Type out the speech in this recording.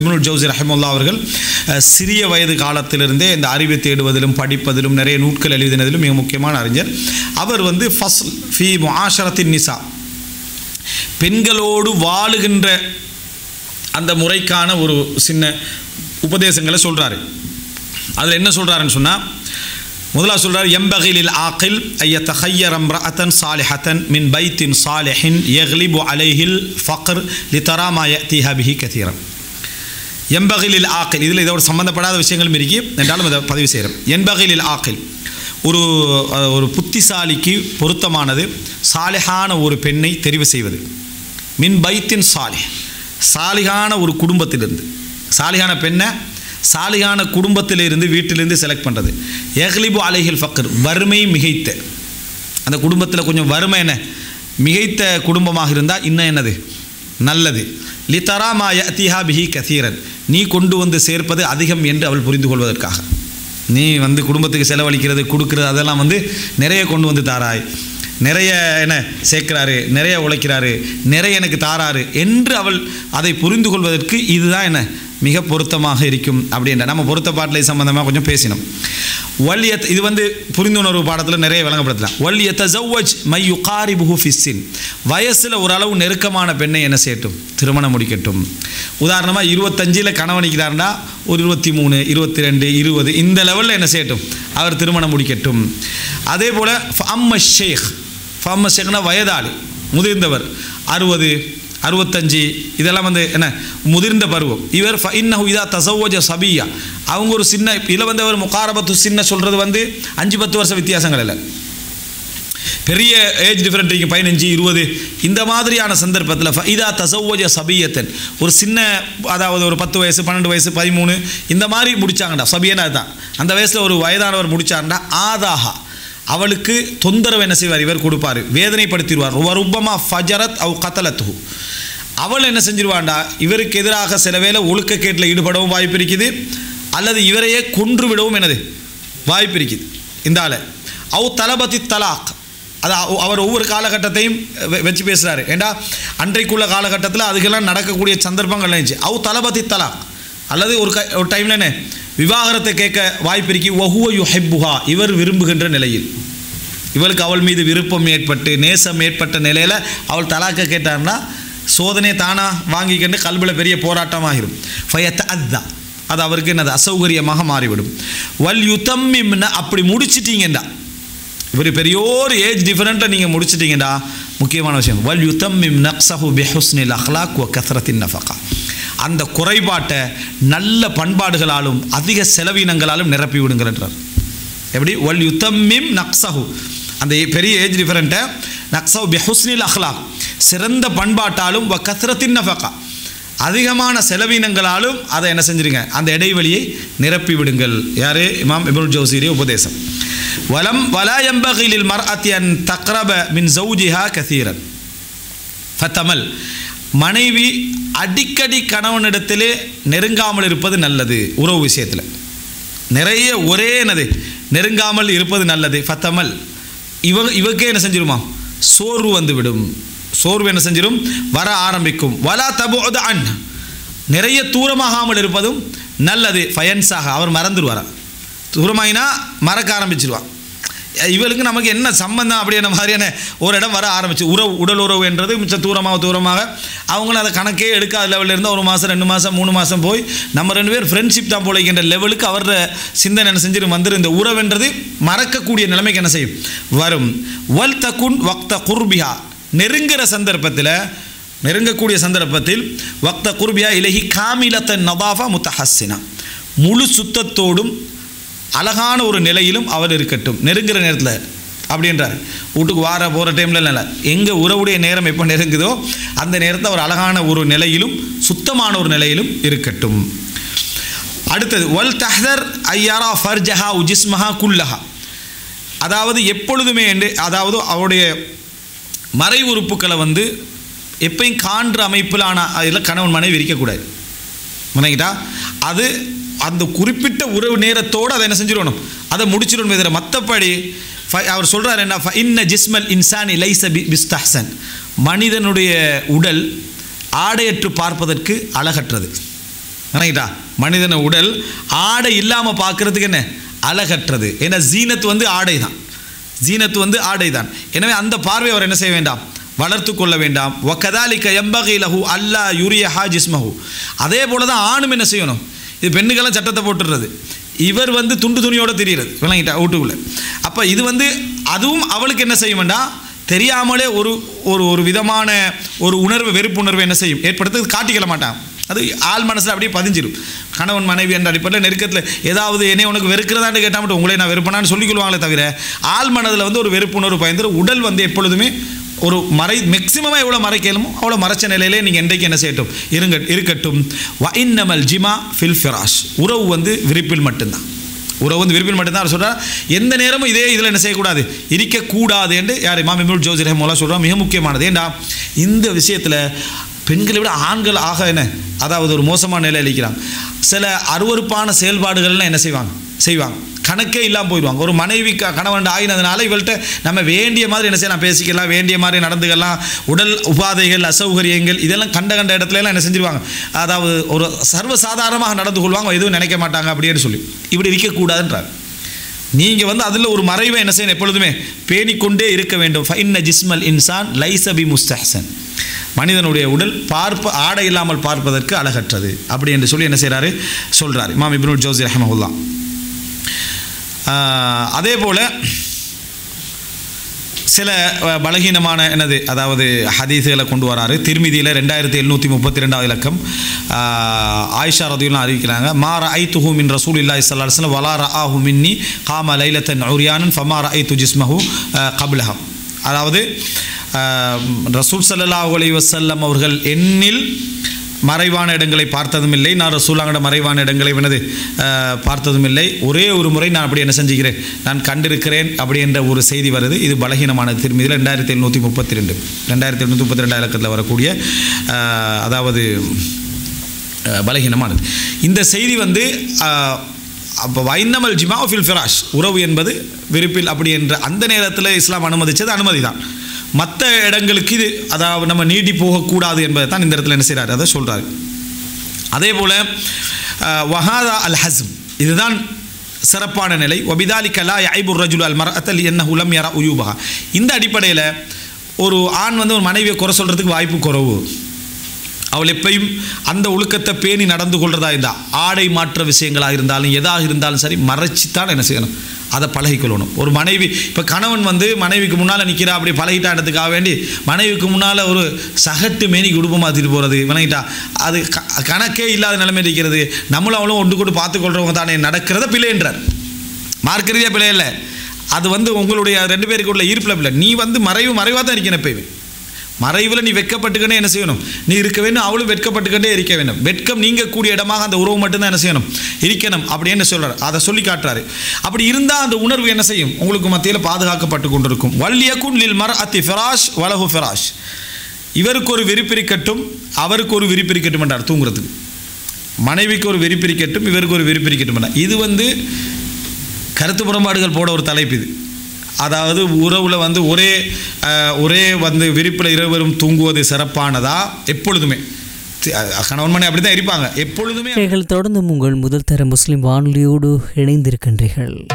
இப்னுல் ஜவுசி ரஹமுல்லா அவர்கள் அஹ், சிறிய வயது காலத்திலிருந்தே இந்த அறிவை தேடுவதிலும் படிப்பதிலும் நிறைய நூட்கள் எழுதினதிலும் மிக முக்கியமான அறிஞர் அவர் வந்து ஃபஸ்ல் ஃபி முஆஷரத்தின் நிசா பெண்களோடு வாழுகின்ற அந்த முறைக்கான ஒரு சின்ன உபதேசங்களை சொல்கிறாரு அதில் என்ன சொல்கிறாருன்னு சொன்னால் முதலா சொல்றார் எம்பகிலில் ஆக்கில் ஐய தஹையர் அம்ரஅத்தன் சாலிஹத்தன் மின் பைத்தின் சாலிஹின் யக்லிபு அலைஹில் ஃபக்ர் லித்தராமா யத்திஹா பிஹி கதீரன் எம்பகிலில் ஆக்கில் இதில் இதோட சம்மந்தப்படாத விஷயங்களும் இருக்கி என்றாலும் இதை பதிவு செய்கிறோம் எம்பகிலில் ஆக்கில் ஒரு அஹ், ஒரு புத்திசாலிக்கு பொருத்தமானது சாலிஹான ஒரு பெண்ணை தெரிவு செய்வது மின் பைத்தின் சாலிஹ் சாலிகான ஒரு குடும்பத்திலிருந்து சாலிகான பெண்ணை சாலிகான குடும்பத்திலிருந்து வீட்டிலிருந்து செலக்ட் பண்ணுறது எஹ்லிபு அலைஹில் ஃபக்கர் வறுமை மிகைத்த அந்த குடும்பத்தில் கொஞ்சம் வறுமை என்ன மிகைத்த குடும்பமாக இருந்தால் இன்னும் என்னது நல்லது லித்தராமா யத்திஹா பிஹி கசீரன் நீ கொண்டு வந்து சேர்ப்பது அதிகம் என்று அவள் புரிந்து கொள்வதற்காக நீ வந்து குடும்பத்துக்கு செலவழிக்கிறது கொடுக்கிறது அதெல்லாம் வந்து நிறைய கொண்டு வந்து தாராய் நிறைய என்ன சேர்க்கிறாரு நிறைய உழைக்கிறாரு நிறைய எனக்கு தாராரு என்று அவள் அதை புரிந்து கொள்வதற்கு இதுதான் என்ன மிக பொருத்தமாக இருக்கும் அப்படின்ற நம்ம பொருத்த பாட்டிலை சம்பந்தமாக கொஞ்சம் பேசினோம் வல்யத் இது வந்து புரிந்துணர்வு பாடத்தில் நிறைய விளங்கப்படுத்தலாம் வல்யத்த ஜவ்வஜ் மை யுகாரி புஹு ஃபிஸ்ஸின் வயசில் ஓரளவு நெருக்கமான பெண்ணை என்ன செய்யட்டும் திருமணம் முடிக்கட்டும் உதாரணமாக இருபத்தஞ்சில் கணவனிக்கிறாருன்னா ஒரு இருபத்தி மூணு இருபத்தி ரெண்டு இருபது இந்த லெவலில் என்ன செய்யட்டும் அவர் திருமணம் முடிக்கட்டும் அதே போல் அம்ம ஷேக் ஃபம்ம ஷேக்னா வயதாளி முதிர்ந்தவர் அறுபது அறுபத்தஞ்சு இதெல்லாம் வந்து என்ன முதிர்ந்த பருவம் இவர் ஃப இன்னஹு இதா தசவோஜ சபியா அவங்க ஒரு சின்ன இதில் வந்து அவர் முகாரபத்து சின்ன சொல்கிறது வந்து அஞ்சு பத்து வருஷம் வித்தியாசங்கள் இல்லை பெரிய ஏஜ் டிஃப்ரெண்ட் இருக்கு பதினஞ்சு இருபது இந்த மாதிரியான சந்தர்ப்பத்தில் இதா தசவோஜ சபியத்தன் ஒரு சின்ன அதாவது ஒரு பத்து வயசு பன்னெண்டு வயசு பதிமூணு இந்த மாதிரி முடிச்சாங்கடா சபியனா அதுதான் அந்த வயசில் ஒரு வயதானவர் முடிச்சாருண்டா ஆதாஹா அவளுக்கு தொந்தரவு என்ன செய்வார் இவர் கொடுப்பார் வேதனைப்படுத்திடுவார் ருப்பமா ஃபஜரத் அவ் கத்தலத்து அவள் என்ன செஞ்சிருவாண்டா இவருக்கு எதிராக சில வேளை ஒழுக்கக்கேட்டில் ஈடுபடவும் வாய்ப்பு இருக்குது அல்லது இவரையே கொன்று விடவும் என்னது வாய்ப்பு இருக்குது இந்த ஆளை அவ் தலபதி தலாக் அது அவ- அவர் ஒவ்வொரு காலகட்டத்தையும் வெ- வச்சு பேசுகிறாரு ஏண்டா அன்றைக்குள்ள காலகட்டத்தில் அதுக்கெல்லாம் நடக்கக்கூடிய சந்தர்ப்பங்கள் இருந்துச்சு அவ் தலபதி தலாக் அல்லது ஒரு க ஒரு டைமில் என்ன விவாகரத்தை கேட்க வாய்ப்பு இருக்கு ஒஹுவ யு ஹெப்புஹா இவர் விரும்புகின்ற நிலையில் இவளுக்கு அவள் மீது விருப்பம் ஏற்பட்டு நேசம் ஏற்பட்ட நிலையில் அவள் தலாக்க கேட்டார்னா சோதனை தானா வாங்கிக்கிட்டு கல்வியில் பெரிய போராட்டமாகிடும் ஃபயத் அத்தா அது அவருக்கு என்னது அசௌகரியமாக மாறிவிடும் வல் யுத்தம்மிம்னா அப்படி முடிச்சிட்டீங்கடா இவர் பெரியோர் ஏஜ் டிஃபரெண்ட்டில் நீங்கள் முடிச்சிட்டீங்கடா முக்கியமான விஷயம் வல் யுத்தம்மிம் நக்ஸஹு பிஹுஸ்னில் அஹ்லாக் வ கத்ரத்தின் நஃபகா அந்த குறைபாட்டை நல்ல பண்பாடுகளாலும் அதிக செலவினங்களாலும் நிரப்பி விடுங்கிறார் எப்படி வல் யுத்தம்மிம் நக்ஸஹு அந்த பெரிய ஏஜ் டிஃபரெண்ட்டை நக்ஸஹு பிஹுஸ்னில் அஹ்லாக் சிறந்த பண்பாட்டாலும் வ கத்ரத்தின் நஃபகா அதிகமான செலவினங்களாலும் அதை என்ன செஞ்சிருங்க அந்த இடைவெளியை நிரப்பி விடுங்கள் யாரு இமாம் இப்னுல் ஜௌசீரிய உபதேசம் வலம் வலா எம்பகிலில் மர்அத்தி அன் தக்ரப மின் ஜௌஜிஹா கசீரன் ஃபத்தமல் மனைவி அடிக்கடி கணவனிடத்திலே நெருங்காமல் இருப்பது நல்லது உறவு விஷயத்தில் நிறைய ஒரே என்னது நெருங்காமல் இருப்பது நல்லது ஃபத்தமல் இவ இவக்கே என்ன செஞ்சிருமா சோர்வு வந்து விடும் சோர்வு என்ன செஞ்சிடும் வர ஆரம்பிக்கும் வலா தபோத அன் நிறைய தூரமாகாமல் இருப்பதும் நல்லது ஃபயன்ஸாக அவர் மறந்துடுவாரா தூரமாயினா மறக்க ஆரம்பிச்சிருவான் இவளுக்கு நமக்கு என்ன சம்பந்தம் அப்படின்ற மாதிரியான ஒரு இடம் வர ஆரம்பிச்சு உறவு உடல் உறவு என்றது மிச்சம் தூரமாக தூரமாக அவங்களும் அதை கணக்கே எடுக்காத லெவலில் இருந்து ஒரு மாதம் ரெண்டு மாதம் மூணு மாதம் போய் நம்ம ரெண்டு பேர் ஃப்ரெண்ட்ஷிப் தான் போலைக்கின்ற லெவலுக்கு அவரோட சிந்தனை என்ன செஞ்சிரு வந்துரு இந்த உறவுன்றது மறக்கக்கூடிய நிலைமைக்கு என்ன செய்யும் வரும் வல் தகுன் வக்த குர்பிஹா நெருங்குற சந்தர்ப்பத்தில் நெருங்கக்கூடிய சந்தர்ப்பத்தில் வக்த குர்பியா இலகி காமிலத்த நதாஃபா முத்தஹஸ்ஸினா முழு சுத்தத்தோடும் அழகான ஒரு நிலையிலும் அவர் இருக்கட்டும் நெருங்குற நேரத்தில் அப்படின்றார் வீட்டுக்கு வார போகிற டைமில் இல்லை எங்கே உறவுடைய நேரம் எப்போ நெருங்குதோ அந்த நேரத்தில் அவர் அழகான ஒரு நிலையிலும் சுத்தமான ஒரு நிலையிலும் இருக்கட்டும் அடுத்தது வல் தஹ்தர் ஐயாரா ஃபர்ஜஹா உஜிஸ்மஹா குல்லஹா அதாவது எப்பொழுதுமே என்று அதாவது அவருடைய மறை உறுப்புக்களை வந்து எப்பயும் காண்ற அமைப்பிலான அதில் கணவன் மனைவி இருக்கக்கூடாது முனைக்கிட்டா அது அந்த குறிப்பிட்ட உறவு நேரத்தோடு அதை என்ன செஞ்சிடணும் அதை முடிச்சிடணும் இதில் மற்றபடி ஃப- அவர் சொல்கிறார் என்ன ஃப இன்ன ஜிஸ்மல் இன்சானி லைச பி பிஸ்தஹ்சன் மனிதனுடைய உடல் ஆடையற்று பார்ப்பதற்கு அழகற்றது வணங்கிட்டா மனிதன உடல் ஆடை இல்லாமல் பார்க்கறதுக்கு என்ன அழகற்றது ஏன்னா ஜீனத் வந்து ஆடை தான் ஜீனத் வந்து ஆடை தான் எனவே அந்த பார்வை அவர் என்ன செய்ய வேண்டாம் வளர்த்து கொள்ள வேண்டாம் ஒக்கதாலிக்க எம்பகை லஹு அல்லா யுரிய ஹா ஜிஸ்மஹு அதே போல தான் ஆணும் என்ன செய்யணும் இது பெண்ணுக்கெல்லாம் சட்டத்தை போட்டுடுறது இவர் வந்து துண்டு துணியோட தெரிகிறது விளங்கிட்டா வீட்டுக்குள்ளே அப்போ இது வந்து அதுவும் அவளுக்கு என்ன செய்ய வேண்டாம் தெரியாமலே ஒரு ஒரு ஒரு விதமான ஒரு உணர்வு வெறுப்புணர்வு என்ன செய்யும் ஏற்படுத்த காட்டிக்கல மாட்டான் அது ஆள் மனசில் அப்படியே பதிஞ்சிடும் கணவன் மனைவி என்ற அடிப்படையில் நெருக்கத்தில் ஏதாவது என்னை உனக்கு வெறுக்கிறதான்னு கேட்டால் மட்டும் உங்களை நான் வெறுப்பனான்னு சொல்லிக்கொள்வாங்களே தவிர ஆள் மனதில் வந்து ஒரு வெறுப்புணர்வு பயந்துடும் உடல் வந்து எப்பொழுதுமே ஒரு மறை மேக்சிமமாக எவ்வளோ மறைக்கலுமோ அவ்வளோ மறைச்ச நிலையிலே நீங்கள் என்றைக்கு என்ன செய்யட்டும் இருங்க இருக்கட்டும் வ இன்னமல் ஜிமா ஃபில் ஃபிராஷ் உறவு வந்து விரிப்பில் மட்டும்தான் உறவு வந்து விரும்பில் மட்டும்தான் அவர் சொல்கிறார் எந்த நேரமும் இதே இதில் என்ன செய்யக்கூடாது இருக்கக்கூடாது என்று யார் இமாம் இமுல் ஜோசி ரஹமோலா சொல்கிறோம் மிக முக்கியமானது ஏண்டா இந்த விஷயத்தில் பெண்களை விட ஆண்கள் ஆக என்ன அதாவது ஒரு மோசமான நிலையில் இருக்கிறாங்க சில அருவருப்பான செயல்பாடுகள்லாம் என்ன செய்வாங்க செய்வாங்க கணக்கே இல்லாமல் போயிடுவாங்க ஒரு மனைவி க- கணவன் ஆகினதுனால இவள்கிட்ட நம்ம வேண்டிய மாதிரி என்ன செய்யலாம் பேசிக்கலாம் வேண்டிய மாதிரி நடந்துக்கலாம் உடல் உபாதைகள் அசௌகரியங்கள் இதெல்லாம் கண்ட கண்ட இடத்துல எல்லாம் என்ன செஞ்சிருவாங்க அதாவது ஒரு சர்வசாதாரணமாக நடந்து கொள்வாங்க எதுவும் நினைக்க மாட்டாங்க அப்படின்னு சொல்லி இப்படி இருக்கக்கூடாதுன்றார் நீங்கள் வந்து அதில் ஒரு மறைவை என்ன செய்யணும் எப்பொழுதுமே பேணிக்கொண்டே இருக்க வேண்டும் ஃபைன்ன ஜிஸ்மல் இன்சான் லைசபி முஸ்தஹசன் மனிதனுடைய உடல் பார்ப்ப ஆடை இல்லாமல் பார்ப்பதற்கு அழகற்றது அப்படி என்று சொல்லி என்ன செய்கிறாரு சொல்கிறார் இமாம் இப்னுல் ஜோசி ரஹமஹுல்லா ஆஹ், அதே போல் சில அஹ், பலகீனமான என்னது அதாவது ஹதீஸுகளை கொண்டு வராரு திருமிதியில் ரெண்டாயிரத்தி எழுநூற்றி முப்பத்தி ரெண்டாவது இலக்கம் ஆஹ், ஆயிஷா ரதியுல்லாம் அறிவிக்கிறாங்க மாற ஐ துஹு மின் ரசூல் இல்லாஹி சல்லாஹ் வலார ஆஹு மின்னி காம லைலத்தன் உரியானன் ஃபமார ஐ து ஜிஸ்மஹு கபிலகம் அதாவது ஆஹ், ரசூல் ஸல்லல்லாஹு அலைஹி வஸல்லம் அவர்கள் எண்ணில் மறைவான இடங்களை பார்த்ததும் இல்லை நான் ரசூலாங்கட மறைவான இடங்களை எனது அஹ், பார்த்ததும் இல்லை ஒரே ஒரு முறை நான் அப்படி என்ன செஞ்சுக்கிறேன் நான் கண்டிருக்கிறேன் அப்படி என்ற ஒரு செய்தி வருது இது பலகீனமானது திரும்பியில் ரெண்டாயிரத்தி எழுநூற்றி முப்பத்தி ரெண்டு ரெண்டாயிரத்தி எழுநூற்றி முப்பத்தி ரெண்டாம் இலக்கத்தில் வரக்கூடிய அஹ், அதாவது அஹ், பலகீனமானது இந்த செய்தி வந்து அஹ், அப்போ வைன்னமல் ஜிமா ஃபில் ஃபிராஷ் உறவு என்பது விருப்பில் அப்படி என்ற அந்த நேரத்தில் இஸ்லாம் அனுமதிச்சது அனுமதி தான் மற்ற இடங்களுக்கு இது அதாவது நம்ம நீடி போகக்கூடாது என்பதை தான் இந்த இடத்துல என்ன செய்கிறார் அதை சொல்கிறாரு அதே போல் வஹாதா அல் ஹஸ்ம் இதுதான் சிறப்பான நிலை ஒபிதாலி கலா ஐபுர் ரஜுல் அல் மரத்தல் என்ன உலம் யரா உயூபகா இந்த அடிப்படையில் ஒரு ஆண் வந்து ஒரு மனைவியை குறை சொல்கிறதுக்கு வாய்ப்பு குறைவு அவள் எப்பயும் அந்த ஒழுக்கத்தை பேணி நடந்து கொள்றதா இருந்தா ஆடை மாற்ற விஷயங்களாக இருந்தாலும் எதாக இருந்தாலும் சரி மறைச்சித்தான் என்ன செய்யணும் அதை பழகிக்கொள்ளணும் ஒரு மனைவி இப்போ கணவன் வந்து மனைவிக்கு முன்னால் நிற்கிறா அப்படி பழகிட்டான்றதுக்காக வேண்டி மனைவிக்கு முன்னால் ஒரு சகட்டு மேனிக்கு உடுப்பு மாற்றிட்டு போகிறது விளங்கிட்டா அது க- கணக்கே இல்லாத நிலைமை இருக்கிறது நம்மளும் அவளும் ஒன்று கூட பார்த்துக்கொள்றவங்க தானே நடக்கிறத பிழைன்றார் மார்க்க ரீதியாக பிழை இல்லை அது வந்து உங்களுடைய ரெண்டு பேருக்கு உள்ள ஈர்ப்பில் பிள்ளை நீ வந்து மறைவு மறைவாக தான் இருக்கணும் எப்பயுமே மறைவில் நீ வெட்கப்பட்டுக்கனே என்ன செய்யணும் நீ இருக்க வேண்டும் அவளும் வெட்கப்பட்டுக்கிட்டே இருக்க வேண்டும் வெட்கம் நீங்கக்கூடிய இடமாக அந்த உறவு மட்டும்தான் என்ன செய்யணும் இருக்கணும் அப்படின்னு சொல்றாரு அதை சொல்லி காட்டுறாரு அப்படி இருந்தால் அந்த உணர்வு என்ன செய்யும் உங்களுக்கு மத்தியில் பாதுகாக்கப்பட்டு கொண்டிருக்கும் வல்லியக்குன் லில் மர் அத்தி ஃபிராஷ் வலஹு ஃபிராஷ் இவருக்கு ஒரு விரிப்பிரிக்கட்டும் அவருக்கு ஒரு விரிப்பிரிக்கட்டும் என்றார் தூங்குறதுக்கு மனைவிக்கு ஒரு விரிப்பிரிக்கட்டும் இவருக்கு ஒரு விரிப்பிரிக்கட்டும் என்றார் இது வந்து கருத்து புறம்பாடுகள் போட ஒரு தலைப்பு இது அதாவது உறவில் வந்து ஒரே அஹ், ஒரே வந்து விரிப்பில் இருவரும் தூங்குவது சிறப்பானதா எப்பொழுதுமே தி- அஹ், கணவன் மணி அப்படி தான் இருப்பாங்க எப்பொழுதுமே நீங்கள் தொடர்ந்து உங்கள் முதல் தர முஸ்லிம் வானொலியோடு இணைந்திருக்கின்றீர்கள்